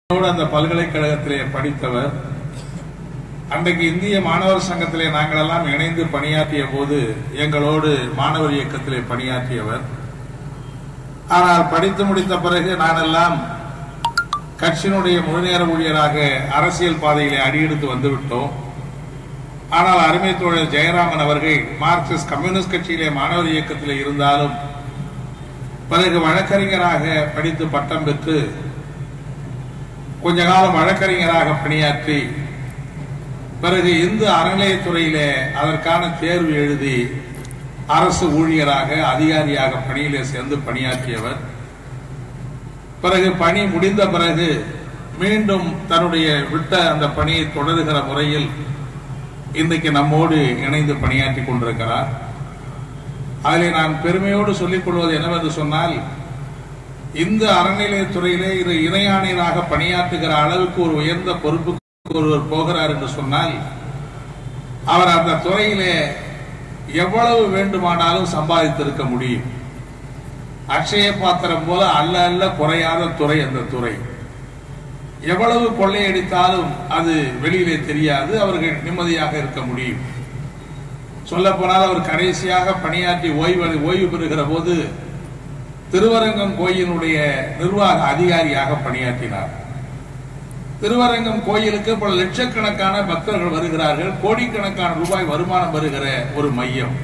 என்னோடு அந்த பல்கலைக்கழகத்திலே படித்தவர் அன்றைக்கு இந்திய மாணவர் சங்கத்திலே நாங்கள் எல்லாம் இணைந்து பணியாற்றிய போது எங்களோடு மாணவர் இயக்கத்திலே பணியாற்றியவர் ஆனால் படித்து முடித்த பிறகு நானெல்லாம் கட்சியினுடைய முழுநேர ஊழியராக அரசியல் பாதையிலே அடியெடுத்து வந்துவிட்டோம் ஆனால் அருமை தோழர் ஜெயராமன் அவர்கள் மார்க்சிஸ்ட் கம்யூனிஸ்ட் கட்சியிலே மாணவர் இயக்கத்திலே இருந்தாலும் பிறகு வழக்கறிஞராக படித்து பட்டம் பெற்று கொஞ்ச காலம் வழக்கறிஞராக பணியாற்றி பிறகு இந்து அறநிலையத்துறையிலே அதற்கான தேர்வு எழுதி அரசு ஊழியராக அதிகாரியாக பணியிலே சேர்ந்து பணியாற்றியவர் பிறகு பணி முடிந்த பிறகு மீண்டும் தன்னுடைய விட்ட அந்த பணியை தொடருகிற முறையில் இன்றைக்கு நம்மோடு இணைந்து பணியாற்றி கொண்டிருக்கிறார் அதிலே நான் பெருமையோடு சொல்லிக் கொள்வது என்னவென்று சொன்னால் இந்த அறநிலையத்துறையிலே இது இணையாணையராக பணியாற்றுகிற அளவுக்கு ஒரு உயர்ந்த பொறுப்புக்கு ஒருவர் போகிறார் என்று சொன்னால் அவர் அந்த துறையிலே எவ்வளவு வேண்டுமானாலும் சம்பாதித்திருக்க முடியும் அக்ஷய பாத்திரம் போல அல்ல அல்ல குறையாத துறை அந்த துறை எவ்வளவு கொள்ளையடித்தாலும் அது வெளியிலே தெரியாது அவர்கள் நிம்மதியாக இருக்க முடியும் சொல்ல போனால் அவர் கடைசியாக பணியாற்றி ஓய்வு ஓய்வு பெறுகிற போது திருவரங்கம் கோயிலுடைய நிர்வாக அதிகாரியாக பணியாற்றினார் திருவரங்கம் கோயிலுக்கு பல லட்சக்கணக்கான பக்தர்கள் வருகிறார்கள் கோடிக்கணக்கான ரூபாய் வருமானம் வருகிற ஒரு மையம்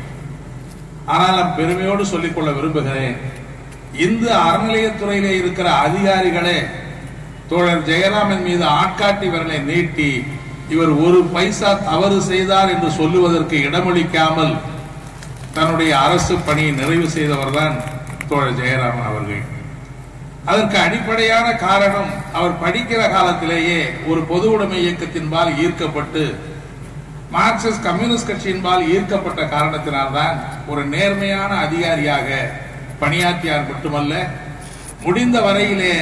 ஆனால் நான் பெருமையோடு சொல்லிக்கொள்ள விரும்புகிறேன் இந்து அறநிலையத்துறையிலே இருக்கிற அதிகாரிகளே தோழர் ஜெயராமன் மீது ஆட்காட்டி விரலை நீட்டி இவர் ஒரு பைசா தவறு செய்தார் என்று சொல்லுவதற்கு இடமளிக்காமல் தன்னுடைய அரசு பணியை நிறைவு செய்தவர்தான் தோழர் ஜெயராமன் அவர்கள் அதற்கு அடிப்படையான காரணம் அவர் படிக்கிற காலத்திலேயே ஒரு பொது உடைமை இயக்கத்தின்பால் ஈர்க்கப்பட்டு மார்க்சிஸ்ட் கம்யூனிஸ்ட் கட்சியின்பால் ஈர்க்கப்பட்ட காரணத்தினால்தான் ஒரு நேர்மையான அதிகாரியாக பணியாற்றியார் மட்டுமல்ல முடிந்த வரையிலே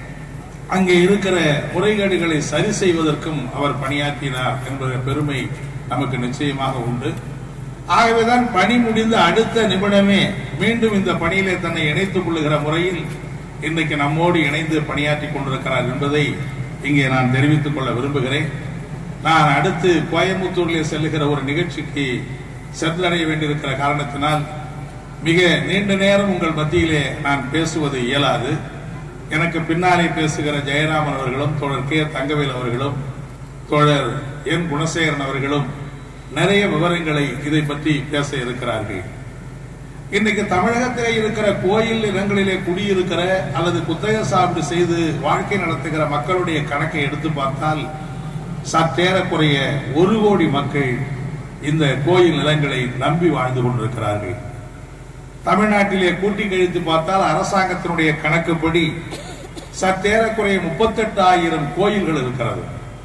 அங்கே இருக்கிற முறைகேடுகளை சரி செய்வதற்கும் அவர் பணியாற்றினார் என்ற பெருமை நமக்கு நிச்சயமாக உண்டு ஆகவேதான் பணி முடிந்த அடுத்த நிமிடமே மீண்டும் இந்த பணியிலே தன்னை இணைத்துக் கொள்ளுகிற முறையில் இன்றைக்கு நம்மோடு இணைந்து பணியாற்றி கொண்டிருக்கிறார் என்பதை இங்கே நான் தெரிவித்துக் கொள்ள விரும்புகிறேன் நான் அடுத்து கோயம்புத்தூரிலே செல்லுகிற ஒரு நிகழ்ச்சிக்கு சென்றடைய வேண்டியிருக்கிற காரணத்தினால் மிக நீண்ட நேரம் உங்கள் மத்தியிலே நான் பேசுவது இயலாது எனக்கு பின்னாலே பேசுகிற ஜெயராமன் அவர்களும் தோழர் கே தங்கவேல் அவர்களும் தோழர் என் குணசேகரன் அவர்களும் நிறைய விவரங்களை இதை பற்றி பேச இருக்கிறார்கள் இன்னைக்கு தமிழகத்திலே இருக்கிற கோயில் இடங்களிலே குடியிருக்கிற அல்லது குத்தக சாப்பிடு செய்து வாழ்க்கை நடத்துகிற மக்களுடைய கணக்கை எடுத்து பார்த்தால் சற்றேறக்குறைய ஒரு கோடி மக்கள் இந்த கோயில் நிலங்களை நம்பி வாழ்ந்து கொண்டிருக்கிறார்கள் தமிழ்நாட்டிலே கூட்டி கழித்து பார்த்தால் அரசாங்கத்தினுடைய கணக்குப்படி சற்றேறக்குறைய முப்பத்தெட்டு ஆயிரம் கோயில்கள் இருக்கிறது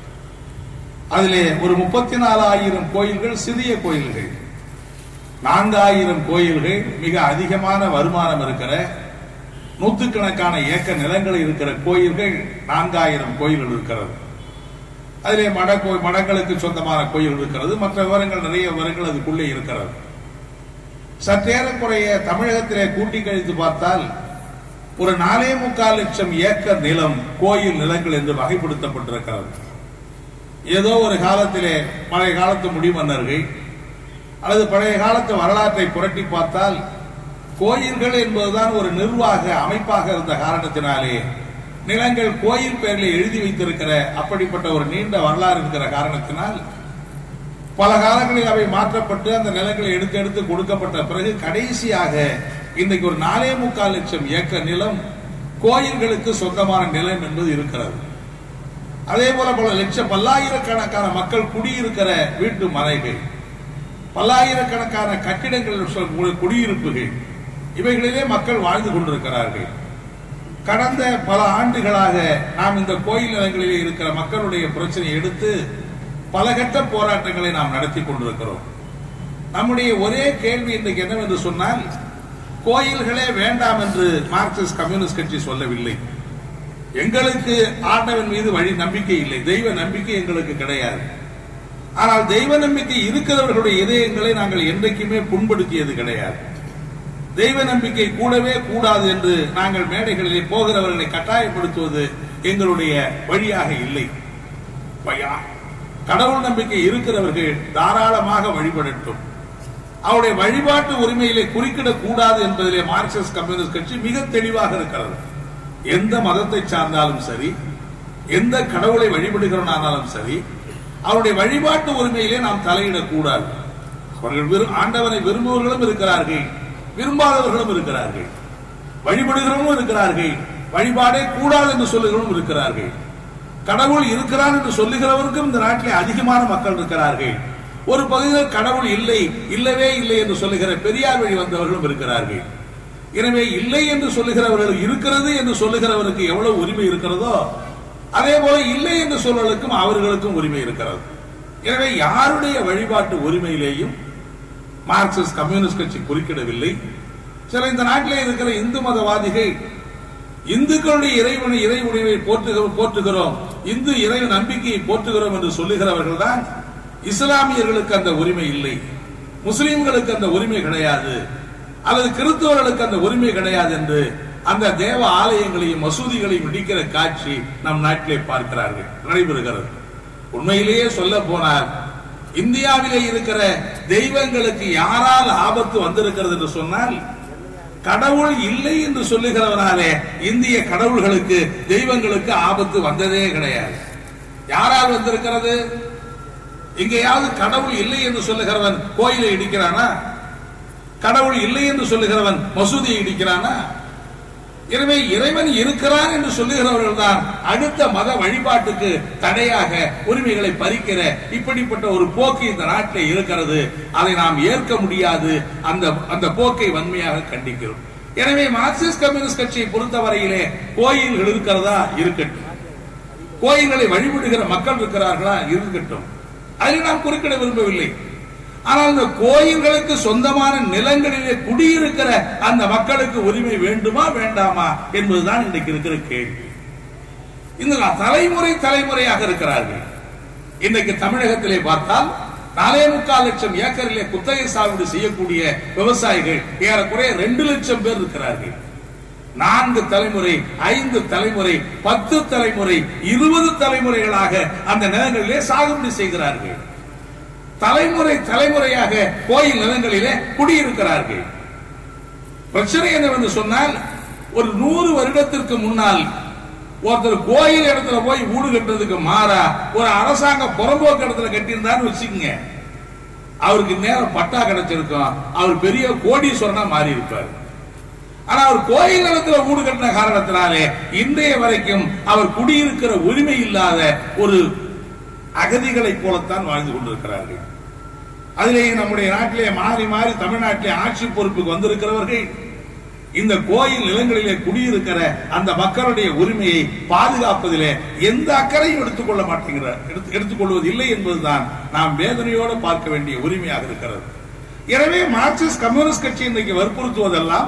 அதிலே ஒரு முப்பத்தி நாலாயிரம் கோயில்கள் சிறிய கோயில்கள் நான்காயிரம் கோயில்கள் மிக அதிகமான வருமானம் இருக்கிற நூற்றுக்கணக்கான ஏக்க நிலங்கள் இருக்கிற கோயில்கள் நான்காயிரம் கோயில்கள் இருக்கிறது அதிலே மட மடங்களுக்கு சொந்தமான கோயில் இருக்கிறது மற்ற விவரங்கள் நிறைய விவரங்கள் அதுக்குள்ளே இருக்கிறது சற்றேறக்குறைய தமிழகத்திலே கூட்டி கழித்து பார்த்தால் ஒரு நாலே முக்கால் லட்சம் ஏக்கர் நிலம் கோயில் நிலங்கள் என்று வகைப்படுத்தப்பட்டிருக்கிறது ஏதோ ஒரு காலத்திலே பழைய காலத்து முடிமன்னர்கள் அல்லது பழைய காலத்து வரலாற்றை புரட்டி பார்த்தால் கோயில்கள் என்பதுதான் ஒரு நிர்வாக அமைப்பாக இருந்த காரணத்தினாலே நிலங்கள் கோயில் பெயரில் எழுதி வைத்திருக்கிற அப்படிப்பட்ட ஒரு நீண்ட வரலாறு இருக்கிற காரணத்தினால் பல காலங்களில் அவை மாற்றப்பட்டு அந்த நிலங்களை எடுத்து எடுத்து கொடுக்கப்பட்ட பிறகு கடைசியாக இன்றைக்கு ஒரு நாலே முக்கால் லட்சம் ஏக்கர் நிலம் கோயில்களுக்கு சொந்தமான நிலம் என்பது இருக்கிறது அதே போல பல லட்சம் பல்லாயிரக்கணக்கான மக்கள் குடியிருக்கிற வீட்டு மனைகள் பல்லாயிரக்கணக்கான கட்டிடங்கள் குடியிருப்புகள் இவைகளிலே மக்கள் வாழ்ந்து கொண்டிருக்கிறார்கள் கடந்த பல ஆண்டுகளாக நாம் இந்த கோயில் நிலங்களிலே இருக்கிற மக்களுடைய பிரச்சனையை எடுத்து பல கட்ட போராட்டங்களை நாம் நடத்தி கொண்டிருக்கிறோம் நம்முடைய ஒரே கேள்வி இன்றைக்கு என்னவென்று சொன்னால் கோயில்களே வேண்டாம் என்று மார்க்சிஸ்ட் கம்யூனிஸ்ட் கட்சி சொல்லவில்லை எங்களுக்கு ஆண்டவன் மீது வழி நம்பிக்கை இல்லை தெய்வ நம்பிக்கை எங்களுக்கு கிடையாது ஆனால் தெய்வ நம்பிக்கை இருக்கிறவர்களுடைய இதயங்களை நாங்கள் என்றைக்குமே புண்படுத்தியது கிடையாது தெய்வ நம்பிக்கை கூடவே கூடாது என்று நாங்கள் மேடைகளிலே போகிறவர்களை கட்டாயப்படுத்துவது எங்களுடைய வழியாக இல்லை பையா, கடவுள் நம்பிக்கை இருக்கிறவர்கள் தாராளமாக வழிபடட்டும் அவருடைய வழிபாட்டு உரிமையிலே குறுக்கிடக் கூடாது என்பதிலே மார்க்சிஸ்ட் கம்யூனிஸ்ட் கட்சி மிக தெளிவாக இருக்கிறது எந்த மதத்தை சார்ந்தாலும் சரி எந்த கடவுளை வழிபடுகிறவனானாலும் சரி அவருடைய வழிபாட்டு உரிமையிலே நாம் தலையிடக்கூடாது அவர்கள் விரு- ஆண்டவனை விரும்புபவர்களும் இருக்கிறார்கள் விரும்பாதவர்களும் இருக்கிறார்கள் வழிபடுகிறவர்களும் இருக்கிறார்கள் வழிபாடே கூடாது என்று சொல்லுகிறவரும் இருக்கிறார்கள் கடவுள் இருக்கிறார் என்று சொல்லுகிறவருக்கும் இந்த நாட்டிலே அதிகமான மக்கள் இருக்கிறார்கள் ஒரு பகுதியில் கடவுள் இல்லை இல்லவே இல்லை என்று சொல்லுகிற பெரியார் வழி வந்தவர்களும் இருக்கிறார்கள் எனவே இல்லை என்று சொல்லுகிறவர்கள் இருக்கிறது என்று சொல்லுகிறவருக்கு எவ்வளவு உரிமை இருக்கிறதோ அதே போல இல்லை என்று சொல்வதற்கும் அவர்களுக்கும் உரிமை இருக்கிறது எனவே யாருடைய வழிபாட்டு உரிமையிலேயும் மார்க்சிஸ்ட் கம்யூனிஸ்ட் கட்சி குறுக்கிடவில்லை சில இந்த நாட்டிலே இருக்கிற இந்து மதவாதிகள் இந்துக்களுடைய இறைவனை இறை உரிமை போற்றுகிறோம் போற்றுகிறோம் இந்து இறை நம்பிக்கையை போற்றுகிறோம் என்று சொல்லுகிறவர்கள் தான் இஸ்லாமியர்களுக்கு அந்த உரிமை இல்லை முஸ்லிம்களுக்கு அந்த உரிமை கிடையாது அல்லது கிறிஸ்தவர்களுக்கு அந்த உரிமை கிடையாது என்று அந்த தேவ ஆலயங்களையும் மசூதிகளையும் இடிக்கிற காட்சி நம் நாட்டிலே பார்க்கிறார்கள் நடைபெறுகிறது உண்மையிலேயே சொல்ல போனால் இந்தியாவிலே இருக்கிற தெய்வங்களுக்கு யாரால் ஆபத்து வந்திருக்கிறது என்று சொன்னால் கடவுள் இல்லை என்று சொல்லுகிறவனாலே இந்திய கடவுள்களுக்கு தெய்வங்களுக்கு ஆபத்து வந்ததே கிடையாது யாரால் வந்திருக்கிறது எங்கேயாவது கடவுள் இல்லை என்று சொல்லுகிறவன் கோயிலை இடிக்கிறானா கடவுள் இல்லை என்று சொல்லுகிறவன் மசூதியை இடிக்கிறானா எனவே இறைவன் இருக்கிறான் என்று சொல்லுகிறவர்கள் தான் அடுத்த மத வழிபாட்டுக்கு தடையாக உரிமைகளை பறிக்கிற இப்படிப்பட்ட ஒரு போக்கு இந்த நாட்டில் இருக்கிறது அதை நாம் ஏற்க முடியாது அந்த அந்த போக்கை வன்மையாக கண்டிக்கிறோம் எனவே மார்க்சிஸ்ட் கம்யூனிஸ்ட் கட்சியை பொறுத்தவரையிலே கோயில்கள் இருக்கிறதா இருக்கட்டும் கோயில்களை வழிபடுகிற மக்கள் இருக்கிறார்களா இருக்கட்டும் அதில் நாம் குறுக்கிட விரும்பவில்லை ஆனால் இந்த கோயில்களுக்கு சொந்தமான நிலங்களிலே குடியிருக்கிற அந்த மக்களுக்கு உரிமை வேண்டுமா வேண்டாமா என்பதுதான் இன்றைக்கு இருக்கிற கேள்வி இந்த தலைமுறை தலைமுறையாக இருக்கிறார்கள் இன்றைக்கு தமிழகத்திலே பார்த்தால் நாலே முக்கால் லட்சம் ஏக்கரிலே குத்தகை சாகுபடி செய்யக்கூடிய விவசாயிகள் ஏறக்குறைய ரெண்டு லட்சம் பேர் இருக்கிறார்கள் நான்கு தலைமுறை ஐந்து தலைமுறை பத்து தலைமுறை இருபது தலைமுறைகளாக அந்த நிலங்களிலே சாகுபடி செய்கிறார்கள் தலைமுறை தலைமுறையாக கோயில் நிலங்களிலே குடியிருக்கிறார்கள் பிரச்சனை என்னவென்று சொன்னால் ஒரு நூறு வருடத்திற்கு முன்னால் ஒருத்தர் கோயில் இடத்துல போய் வீடு கட்டுறதுக்கு மாறா ஒரு அரசாங்க புறம்போக்கு இடத்துல கட்டியிருந்தான்னு வச்சுக்கோங்க அவருக்கு நேரம் பட்டா கிடைச்சிருக்கும் அவர் பெரிய கோடீஸ்வரனா மாறி இருப்பார் ஆனா அவர் கோயில் நிலத்துல வீடு கட்டின காரணத்தினாலே இன்றைய வரைக்கும் அவர் குடியிருக்கிற உரிமை இல்லாத ஒரு அகதிகளைப் போலத்தான் வாழ்ந்து கொண்டிருக்கிறார்கள் அதிலே நம்முடைய நாட்டிலே மாறி மாறி தமிழ்நாட்டிலே ஆட்சி பொறுப்புக்கு வந்திருக்கிறவர்கள் இந்த கோயில் நிலங்களிலே குடியிருக்கிற அந்த மக்களுடைய உரிமையை பாதுகாப்பதிலே எந்த அக்கறையும் எடுத்துக்கொள்ள மாட்டேங்கிறார் எடுத்து- எடுத்துக்கொள்வது இல்லை என்பதுதான் நாம் வேதனையோடு பார்க்க வேண்டிய உரிமையாக இருக்கிறது எனவே மார்க்சிஸ்ட் கம்யூனிஸ்ட் கட்சி இன்றைக்கு வற்புறுத்துவதெல்லாம்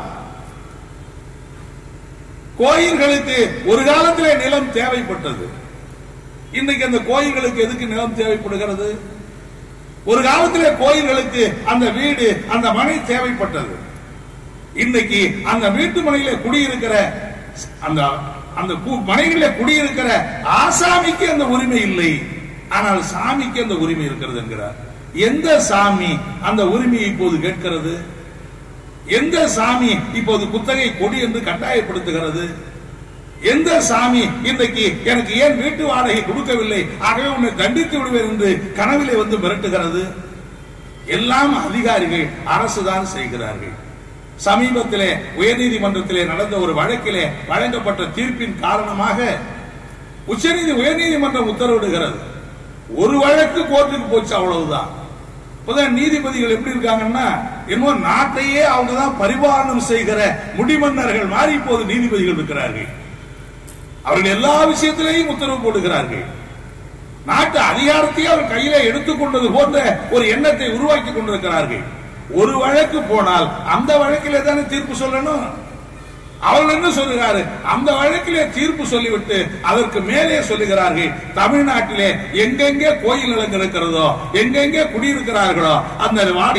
கோயில்களுக்கு ஒரு காலத்திலே நிலம் தேவைப்பட்டது இன்னைக்கு அந்த கோயில்களுக்கு எதுக்கு நிலம் தேவைப்படுகிறது ஒரு காலத்திலே கோயில்களுக்கு அந்த வீடு அந்த மனை தேவைப்பட்டது இன்னைக்கு அந்த வீட்டு மனையில குடியிருக்கிற அந்த அந்த கு- மனையில குடியிருக்கிற ஆசாமிக்கு அந்த உரிமை இல்லை ஆனால் சாமிக்கு அந்த உரிமை இருக்கிறது என்கிறார் எந்த சாமி அந்த உரிமையை இப்போது கேட்கிறது எந்த சாமி இப்போது குத்தகை கொடி என்று கட்டாயப்படுத்துகிறது எந்த சாமி இன்றைக்கு எனக்கு ஏன் வீட்டு வாடகை கொடுக்கவில்லை ஆகவே உன்னை தண்டித்து விடுவேன் என்று கனவிலே வந்து மிரட்டுகிறது எல்லாம் அதிகாரிகள் அரசுதான் செய்கிறார்கள் சமீபத்திலே உயர்நீதிமன்றத்திலே நடந்த ஒரு வழக்கிலே வழங்கப்பட்ட தீர்ப்பின் காரணமாக உச்சநீதி உயர்நீதிமன்றம் உத்தரவிடுகிறது ஒரு வழக்கு கோர்ட்டுக்கு போச்சு அவ்வளவுதான் இப்பதான் நீதிபதிகள் எப்படி இருக்காங்கன்னா என்னமோ நாட்டையே அவங்க தான் பரிபாலனம் செய்கிற முடிமன்னர்கள் மாறி இப்போது நீதிபதிகள் இருக்கிறார்கள் அவர்கள் எல்லா விஷயத்திலேயும் உத்தரவு போடுகிறார்கள் நாட்டு அதிகாரத்தையே அவர் கையில எடுத்துக்கொண்டது போன்ற ஒரு எண்ணத்தை உருவாக்கி கொண்டிருக்கிறார்கள் ஒரு வழக்கு போனால் அந்த வழக்கிலே தானே தீர்ப்பு சொல்லணும் அவர்கள் என்ன சொல்லுகிறாரு அந்த வழக்கிலே தீர்ப்பு சொல்லிவிட்டு அதற்கு மேலே சொல்லுகிறார்கள் தமிழ்நாட்டிலே எங்கெங்கே கோயில் நிலங்கள் இருக்கிறதோ எங்கெங்கே குடியிருக்கிறார்களோ அந்த வாடி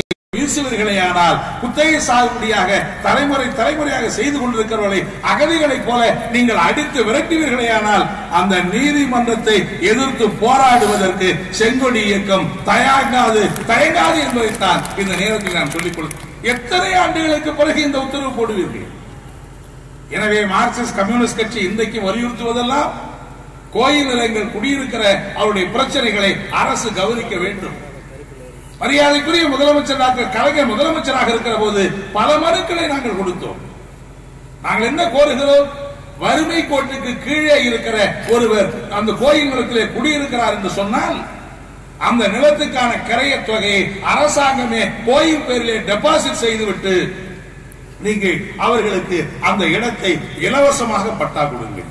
வீசுவீர்களே ஆனால் குத்தகை சாகுபடியாக தலைமுறை தலைமுறையாக செய்து கொண்டிருக்கிறவர்களை அகதிகளைப் போல நீங்கள் அடித்து விரட்டுவீர்களே ஆனால் அந்த நீதிமன்றத்தை எதிர்த்து போராடுவதற்கு செங்கொடி இயக்கம் தயங்காது தயங்காது என்பதைத்தான் இந்த நேரத்தில் நான் சொல்லிக் கொள் எத்தனை ஆண்டுகளுக்கு பிறகு இந்த உத்தரவு போடுவீர்கள் எனவே மார்க்சிஸ்ட் கம்யூனிஸ்ட் கட்சி இன்றைக்கு வலியுறுத்துவதெல்லாம் கோயில் நிலங்கள் குடியிருக்கிற அவருடைய பிரச்சனைகளை அரசு கவனிக்க வேண்டும் மரியாதைக்குரிய முதலமைச்சர் டாக்டர் கலைஞர் முதலமைச்சராக இருக்கிற போது பல மனுக்களை நாங்கள் கொடுத்தோம் நாங்கள் என்ன கோருகிறோம் வறுமை கோட்டுக்கு கீழே இருக்கிற ஒருவர் அந்த கோயில் நிலத்திலே குடியிருக்கிறார் என்று சொன்னால் அந்த நிலத்துக்கான கிரைய தொகையை அரசாங்கமே கோயில் பேரிலே டெபாசிட் செய்துவிட்டு நீங்கள் அவர்களுக்கு அந்த இடத்தை இலவசமாக பட்டா கொடுங்கள்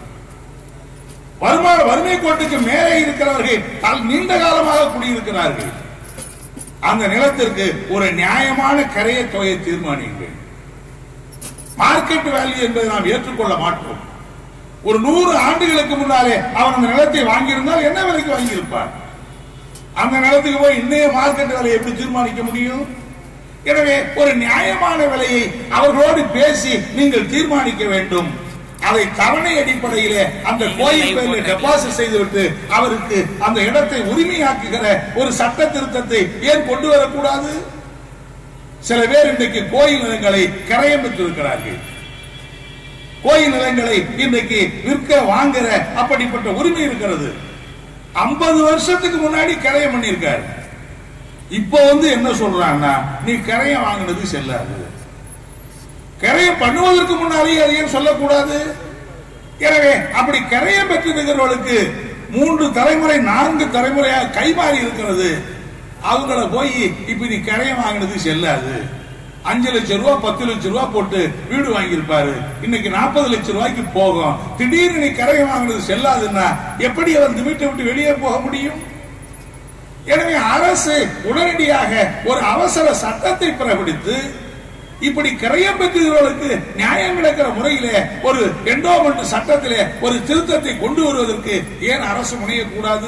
வருமான வறுமை கோட்டுக்கு மேலே இருக்கிறவர்கள் பல் நீண்ட காலமாக குடியிருக்கிறார்கள் அந்த நிலத்திற்கு ஒரு நியாயமான கரைய தொகையை தீர்மானியுங்கள் மார்க்கெட் வேல்யூ என்பதை நாம் ஏற்றுக்கொள்ள மாட்டோம் ஒரு நூறு ஆண்டுகளுக்கு முன்னாலே அவன் அந்த நிலத்தை வாங்கியிருந்தால் என்ன விலைக்கு வாங்கியிருப்பார் அந்த நிலத்துக்கு போய் இன்னைய மார்க்கெட் விலையை எப்படி தீர்மானிக்க முடியும் எனவே ஒரு நியாயமான விலையை அவர்களோடு பேசி நீங்கள் தீர்மானிக்க வேண்டும் அதை தவணை அடிப்படையிலே அந்த கோயில் பேரில் டெபாசிட் செய்துவிட்டு அவருக்கு அந்த இடத்தை உரிமையாக்குகிற ஒரு சட்ட திருத்தத்தை ஏன் கொண்டு வரக்கூடாது சில பேர் இன்றைக்கு கோயில் நிலங்களை கரையம் பெற்றிருக்கிறார்கள் கோயில் நிலங்களை இன்றைக்கு விற்க வாங்குற அப்படிப்பட்ட உரிமை இருக்கிறது ஐம்பது வருஷத்துக்கு முன்னாடி கரையம் பண்ணியிருக்காரு இப்ப வந்து என்ன சொல்றான்னா நீ கரையம் வாங்கினது செல்லாது கரையம் பண்ணுவதற்கு முன்னாலே அதை ஏன் சொல்லக்கூடாது எனவே அப்படி கரையம் பெற்றிருக்கிறவர்களுக்கு மூன்று தலைமுறை நான்கு தலைமுறையாக கைமாறி இருக்கிறது அவங்கள போய் இப்ப நீ கரையம் வாங்கினது செல்லாது அஞ்சு லட்சம் ரூபாய் பத்து லட்சம் ரூபாய் போட்டு வீடு வாங்கியிருப்பாரு இன்னைக்கு நாற்பது லட்சம் ரூபாய்க்கு போகும் திடீர்னு நீ கரையம் வாங்கினது செல்லாதுன்னா எப்படி அவர் இந்த வீட்டை விட்டு வெளியே போக முடியும் எனவே அரசு உடனடியாக ஒரு அவசர சட்டத்தை பிறப்பிடித்து இப்படி கிரயம் பெற்றுகிறவர்களுக்கு நியாயம் கிடைக்கிற முறையிலே ஒரு என்டோமெண்ட் சட்டத்திலே ஒரு திருத்தத்தை கொண்டு வருவதற்கு ஏன் அரசு முனையக்கூடாது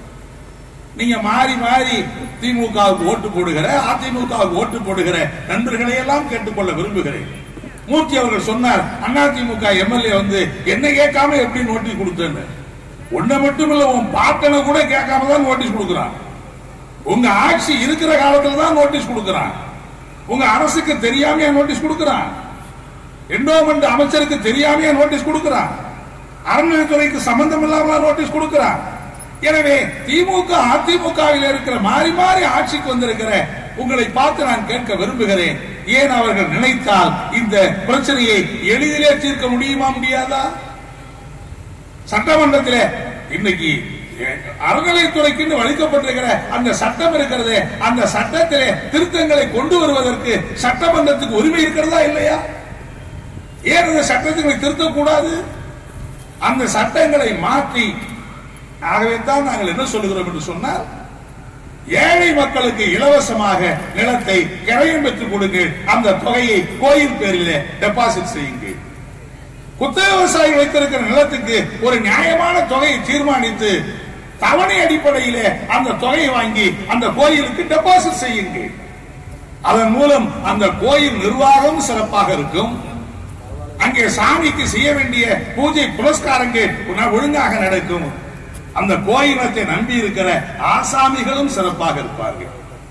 நீங்க மாறி மாறி திமுகவுக்கு ஓட்டு போடுகிற அதிமுகவுக்கு ஓட்டு போடுகிற நண்பர்களை எல்லாம் கேட்டுக்கொள்ள விரும்புகிறேன் மூர்த்தி அவர்கள் சொன்னார் அதிமுக எம்எல்ஏ வந்து என்ன கேட்காம எப்படி நோட்டீஸ் கொடுத்தேன்னு ஒன்ன மட்டும் இல்ல உன் பாட்டனை கூட கேட்காம தான் நோட்டீஸ் கொடுக்கிறான் உங்க ஆட்சி இருக்கிற காலத்துல தான் நோட்டீஸ் கொடுக்கிறான் உங்க அரசுக்கு தெரியாமையா நோட்டீஸ் கொடுக்கிறான் என்டோமெண்ட் அமைச்சருக்கு தெரியாமையா நோட்டீஸ் கொடுக்கிறான் அறநிலைத்துறைக்கு சம்பந்தம் இல்லாம நோட்டீஸ் கொடுக்கிறான் எனவே திமுக அதிமுகவில் இருக்கிற மாறி மாறி ஆட்சிக்கு வந்திருக்கிற உங்களை பார்த்து நான் கேட்க விரும்புகிறேன் ஏன் அவர்கள் நினைத்தால் இந்த பிரச்சனையை எளிதிலே தீர்க்க முடியுமா முடியாதா சட்டமன்றத்திலே இன்னைக்கு அறநிலைத்துறைக்கு வலிக்கப்பட்டிருக்கிற அந்த சட்டம் இருக்கிறது அந்த சட்டத்திலே திருத்தங்களை கொண்டு வருவதற்கு சட்டமன்றத்துக்கு உரிமை இருக்கிறதா இல்லையா ஏன் அந்த சட்டத்தை திருத்தக்கூடாது அந்த சட்டங்களை மாற்றி ஆகவே தான் நாங்கள் என்ன சொல்லுகிறோம் என்று சொன்னால் ஏழை மக்களுக்கு இலவசமாக நிலத்தை கிரையம் பெற்றுக் கொடுங்கள் அந்த தொகையை கோயில் பேரிலே டெபாசிட் செய்யுங்கள் குத்தக விவசாயி வைத்திருக்கிற நிலத்துக்கு ஒரு நியாயமான தொகையை தீர்மானித்து தவணை அடிப்படையிலே அந்த தொகையை வாங்கி அந்த கோயிலுக்கு டெபாசிட் செய்யுங்கள் அதன் மூலம் அந்த கோயில் நிர்வாகம் சிறப்பாக இருக்கும் அங்கே சாமிக்கு செய்ய வேண்டிய பூஜை புரஸ்காரங்கள் ஒழுங்காக நடக்கும் அந்த கோயிலத்தை நம்பி இருக்கிற ஆசாமிகளும் சிறப்பாக இருப்பார்கள்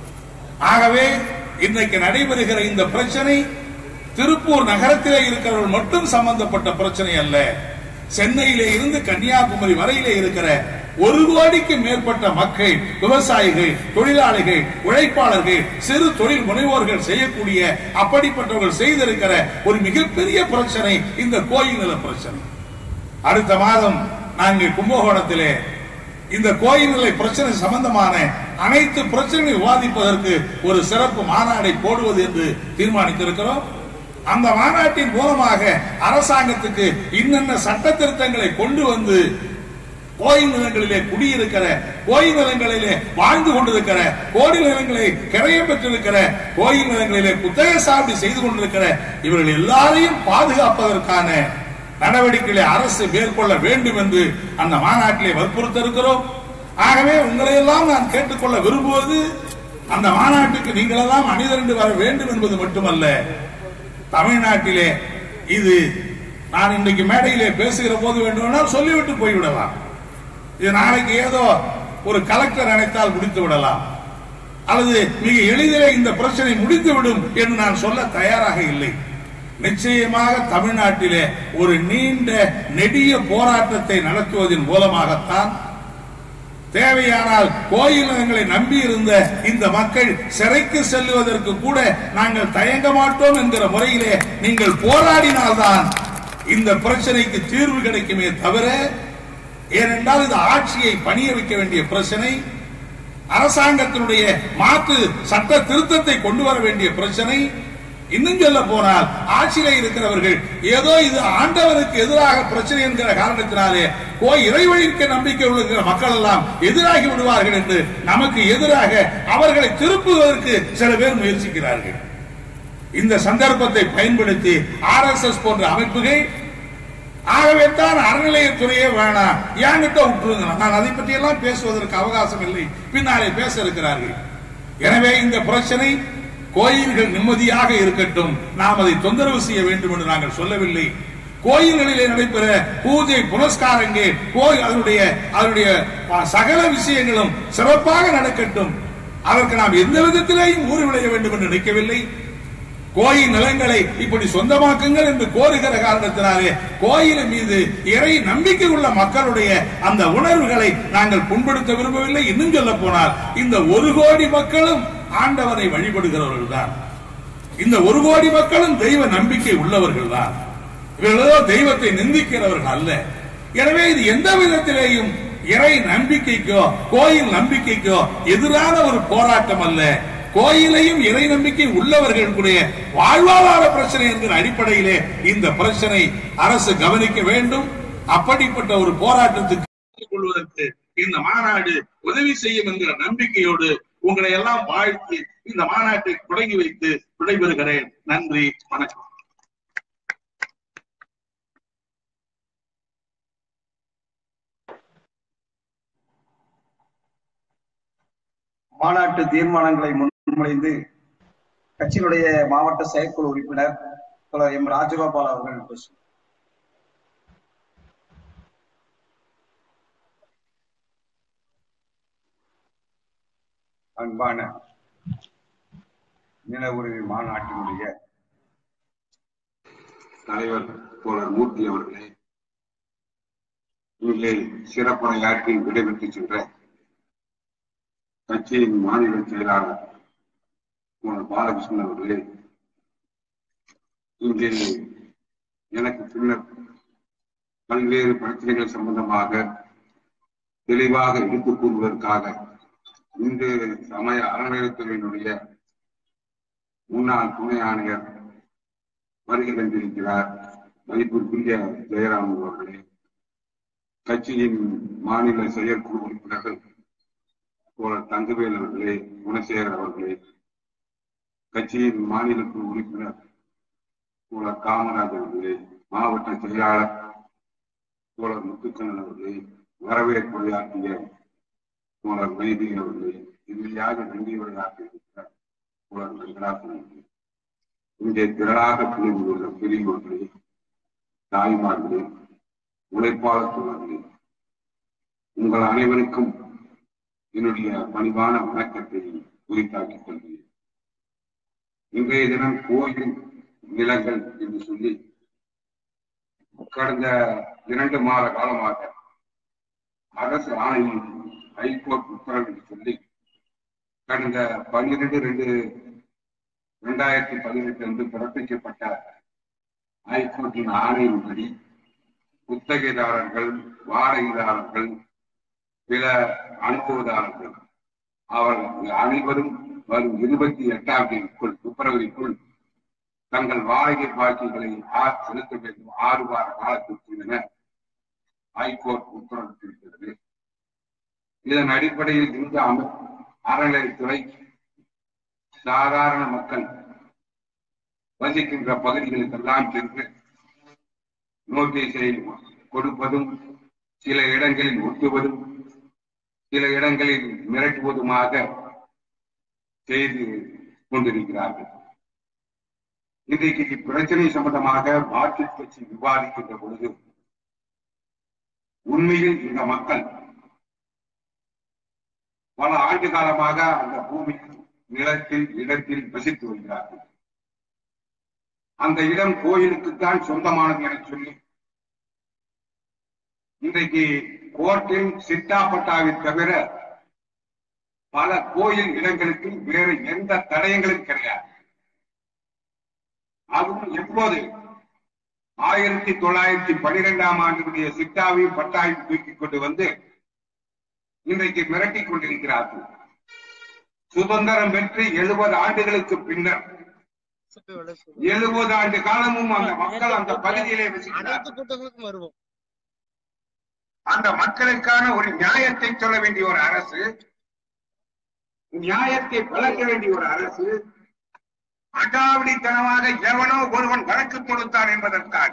ஆகவே இன்றைக்கு நடைபெறுகிற இந்த பிரச்சனை திருப்பூர் நகரத்திலே இருக்கிறவர்கள் மட்டும் சம்பந்தப்பட்ட பிரச்சனை அல்ல சென்னையிலே இருந்து கன்னியாகுமரி வரையிலே இருக்கிற ஒரு கோடிக்கு மேற்பட்ட மக்கள் விவசாயிகள் தொழிலாளிகள் உழைப்பாளர்கள் சிறு தொழில் முனைவோர்கள் செய்யக்கூடிய அப்படிப்பட்டவர்கள் செய்திருக்கிற ஒரு மிகப்பெரிய பிரச்சனை இந்த கோயில் நில பிரச்சனை அடுத்த மாதம் நாங்கள் கும்பகோணத்திலே இந்த கோயில் நிலை பிரச்சனை சம்பந்தமான அனைத்து பிரச்சனைகளை விவாதிப்பதற்கு ஒரு சிறப்பு மாநாடை போடுவது என்று தீர்மானித்திருக்கிறோம் அந்த மாநாட்டின் மூலமாக அரசாங்கத்துக்கு இன்னென்ன சட்ட திருத்தங்களை கொண்டு வந்து கோயில் நிலங்களிலே குடியிருக்கிற கோயில் நிலங்களிலே வாழ்ந்து கொண்டிருக்கிற கோயில் நிலங்களை கிரையம் பெற்றிருக்கிற கோயில் நிலங்களிலே புத்தக சாப்பிட்டு செய்து கொண்டிருக்கிற இவர்கள் எல்லாரையும் பாதுகாப்பதற்கான நடவடிக்கைகளை அரசு மேற்கொள்ள வேண்டும் என்று அந்த மாநாட்டிலே வற்புறுத்த இருக்கிறோம் ஆகவே உங்களை எல்லாம் நான் கேட்டுக்கொள்ள விரும்புவது அந்த மாநாட்டுக்கு நீங்களெல்லாம் அணிதிரண்டு வர வேண்டும் என்பது மட்டுமல்ல தமிழ்நாட்டிலே இது நான் இன்றைக்கு மேடையிலே பேசுகிற போது வேண்டுமானால் சொல்லிவிட்டு போய்விடலாம் இது நாளைக்கு ஏதோ ஒரு கலெக்டர் நினைத்தால் முடித்து விடலாம் அல்லது மிக எளிதிலே இந்த பிரச்சனை முடிந்துவிடும் என்று நான் சொல்ல தயாராக இல்லை நிச்சயமாக தமிழ்நாட்டிலே ஒரு நீண்ட நெடிய போராட்டத்தை நடத்துவதன் மூலமாகத்தான் தேவையானால் கோயில் நிலங்களை நம்பி இருந்த இந்த மக்கள் சிறைக்கு செல்லுவதற்கு கூட நாங்கள் தயங்க மாட்டோம் என்கிற முறையிலே நீங்கள் போராடினால்தான் இந்த பிரச்சனைக்கு தீர்வு கிடைக்குமே தவிர ஏனென்றால் இது ஆட்சியை பணிய வைக்க வேண்டிய பிரச்சனை அரசாங்கத்தினுடைய மாற்று சட்ட திருத்தத்தை கொண்டு வர வேண்டிய பிரச்சனை இன்னும் சொல்ல போனால் ஆட்சியில இருக்கிறவர்கள் ஏதோ இது ஆண்டவருக்கு எதிராக பிரச்சனை என்கிற காரணத்தினாலே கோ இறைவழிக்க நம்பிக்கை உள்ள மக்கள் எல்லாம் எதிராகி விடுவார்கள் என்று நமக்கு எதிராக அவர்களை திருப்புவதற்கு சில பேர் முயற்சிக்கிறார்கள் இந்த சந்தர்ப்பத்தை பயன்படுத்தி ஆர் எஸ் எஸ் போன்ற அமைப்புகள் ஆகவே தான் அறநிலையத்துறையே வேணாம் ஏன்கிட்ட விட்டுருங்க நான் அதை பற்றி எல்லாம் பேசுவதற்கு அவகாசம் இல்லை பின்னாலே பேச இருக்கிறார்கள் எனவே இந்த பிரச்சனை கோயில்கள் நிம்மதியாக இருக்கட்டும் நாம் அதை தொந்தரவு செய்ய வேண்டும் என்று நாங்கள் சொல்லவில்லை கோயில்களிலே நடைபெற பூஜை புனஸ்காரங்கள் கோயில் அதனுடைய அதனுடைய சகல விஷயங்களும் சிறப்பாக நடக்கட்டும் அதற்கு நாம் எந்த விதத்திலேயும் ஊறு விளைய வேண்டும் என்று நினைக்கவில்லை கோயில் நிலங்களை இப்படி சொந்தமாக்குங்கள் என்று கோருகிற காரணத்தினாலே கோயிலின் மீது இறை நம்பிக்கை உள்ள மக்களுடைய அந்த உணர்வுகளை நாங்கள் புண்படுத்த விரும்பவில்லை இன்னும் சொல்ல போனால் இந்த ஒரு கோடி மக்களும் ஆண்டவனை வழிபடுகிறவர்கள் தான் இந்த ஒரு கோடி மக்களும் தெய்வ நம்பிக்கை உள்ளவர்கள் தான் இவர்களோ தெய்வத்தை நிந்திக்கிறவர்கள் அல்ல எனவே இது எந்த விதத்திலேயும் இறை நம்பிக்கைக்கோ கோயில் நம்பிக்கைக்கோ எதிரான ஒரு போராட்டம் அல்ல கோயிலையும் இறை நம்பிக்கை உள்ளவர்களுடைய வாழ்வாதார பிரச்சனை என்கிற அடிப்படையிலே இந்த பிரச்சனை அரசு கவனிக்க வேண்டும் அப்படிப்பட்ட ஒரு போராட்டத்துக்கு கொள்வதற்கு இந்த மாநாடு உதவி செய்யும் என்கிற நம்பிக்கையோடு உங்களை எல்லாம் வாழ்த்தி இந்த மாநாட்டை தொடங்கி வைத்து விடைபெறுகிறேன் நன்றி வணக்கம் மாநாட்டு தீர்மானங்களை முன்மொழிந்து கட்சியினுடைய மாவட்ட செயற்குழு உறுப்பினர் தோழர் எம் ராஜகோபால் அவர்கள் பேசுவார் அன்பான நில உரிமை மாநாட்டினுடைய தலைவர் தோழர் மூர்த்தி அவர்களே இங்கே சிறப்புரையாற்றி விடைபெற்று சென்ற கட்சியின் மாநில செயலாளர் தோழர் பாலகிருஷ்ணன் அவர்களே இங்கே எனக்கு பின்னர் பல்வேறு பிரச்சனைகள் சம்பந்தமாக தெளிவாக எடுத்துக் கூறுவதற்காக இன்று சமய அறநிலையத்துறையினுடைய முன்னாள் துணை ஆணையர் வருகை தந்திருக்கிறார் மதிப்பிற்குரிய ஜெயராம் அவர்களே கட்சியின் மாநில செயற்குழு உறுப்பினர்கள் தோழர் தங்கவேல் அவர்களே குணசேகர் அவர்களே கட்சியின் மாநில குழு உறுப்பினர் தோழர் காமராஜ் அவர்களே மாவட்ட செயலாளர் தோழர் முத்துக்கண்ணன் அவர்களே வரவேற்புரையாற்றிய தோழர் வைதி அவர்களே இறுதியாக நன்றி உரையாற்றியிருக்கிறார் தோழர் வெங்கடாசன் அவர்களே இங்கே திரளாக பிரிவுள்ள பிரிவுகளே தாய்மார்களே உழைப்பாளர் தோழர்களே உங்கள் அனைவருக்கும் என்னுடைய பணிவான வணக்கத்தை குறித்தாக்கிக் கொள்கிறேன் இன்றைய தினம் கோயில் நிலங்கள் என்று சொல்லி கடந்த இரண்டு மாத காலமாக அரசு ஆணையில் ஹைகோர்ட் உத்தரவு என்று சொல்லி கடந்த பன்னிரண்டு ரெண்டு இரண்டாயிரத்தி பதினெட்டு அன்று பிறப்பிக்கப்பட்ட ஹைகோர்ட்டின் ஆணையின்படி குத்தகைதாரர்கள் வாடகைதாரர்கள் பிற அனுபவதாரர்கள் அவர்கள் அனைவரும் வரும் இருபத்தி எட்டாம் தேதிக்குள் பிப்ரவரிக்குள் தங்கள் வாடகை பாக்கிகளை செலுத்த வேண்டும் ஆறு வார காலத்திற்கு என ஹைகோர்ட் உத்தரவிட்டிருக்கிறது இதன் அடிப்படையில் இந்த அம அறநிலையத்துறை சாதாரண மக்கள் வசிக்கின்ற பகுதிகளுக்கெல்லாம் சென்று நோட்டீஸை கொடுப்பதும் சில இடங்களில் ஒட்டுவதும் சில இடங்களில் மிரட்டுவதுமாக செய்து கொண்டிருக்கிறார்கள் இன்றைக்கு இப்பிரச்சனை சம்பந்தமாக மாற்றுக் கட்சி விவாதிக்கின்ற பொழுது உண்மையில் இந்த மக்கள் பல ஆண்டு காலமாக அந்த பூமி நிலத்தில் இடத்தில் வசித்து வருகிறார்கள் அந்த இடம் கோயிலுக்குத்தான் சொந்தமானது என சொல்லி இன்றைக்கு கோர்ட்டில் சிட்டாப்பட்டாவை தவிர பல கோயில் இடங்களுக்கு வேறு எந்த தடயங்களும் கிடையாது அதுவும் எப்போது ஆயிரத்தி தொள்ளாயிரத்தி பனிரெண்டாம் ஆண்டுடைய சிட்டாவையும் பட்டாவையும் தூக்கிக் கொண்டு வந்து இன்றைக்கு மிரட்டிக் கொண்டிருக்கிறார்கள் சுதந்திரம் பெற்று எழுபது ஆண்டுகளுக்கு பின்னர் எழுபது ஆண்டு காலமும் அந்த மக்கள் அந்த பகுதியிலே அனைத்து வசிக்கிறார்கள் கூட்டங்களுக்கும் வருவோம் அந்த மக்களுக்கான ஒரு நியாயத்தை சொல்ல வேண்டிய ஒரு அரசு நியாயத்தை வழங்க வேண்டிய ஒரு அரசு அடாவடித்தனமாக எவனோ ஒருவன் வழக்கு தொடுத்தான் என்பதற்காக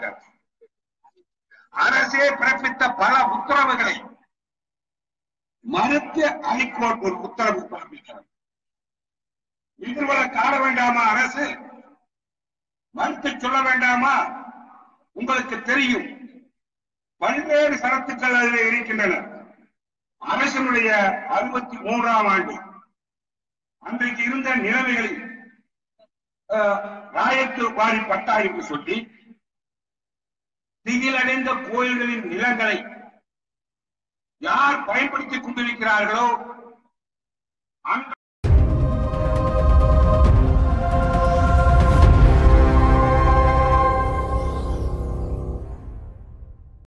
அரசே பிறப்பித்த பல உத்தரவுகளை மறுத்து ஹைகோர்ட் ஒரு உத்தரவு பிறப்பிக்கிறது இதுவரை காண வேண்டாமா அரசு மறுத்து சொல்ல வேண்டாமா உங்களுக்கு தெரியும் பல்வேறு சரத்துக்கள் அதில் இருக்கின்றன அரசனுடைய அறுபத்தி மூன்றாம் ஆண்டு அன்றைக்கு இருந்த நிலைமைகளில் அஹ், ராயத்தூர் பாரி பட்டா என்று சொல்லி திகிலடைந்த கோயில்களின் நிலங்களை யார் பயன்படுத்திக் கொண்டிருக்கிறார்களோ அந்த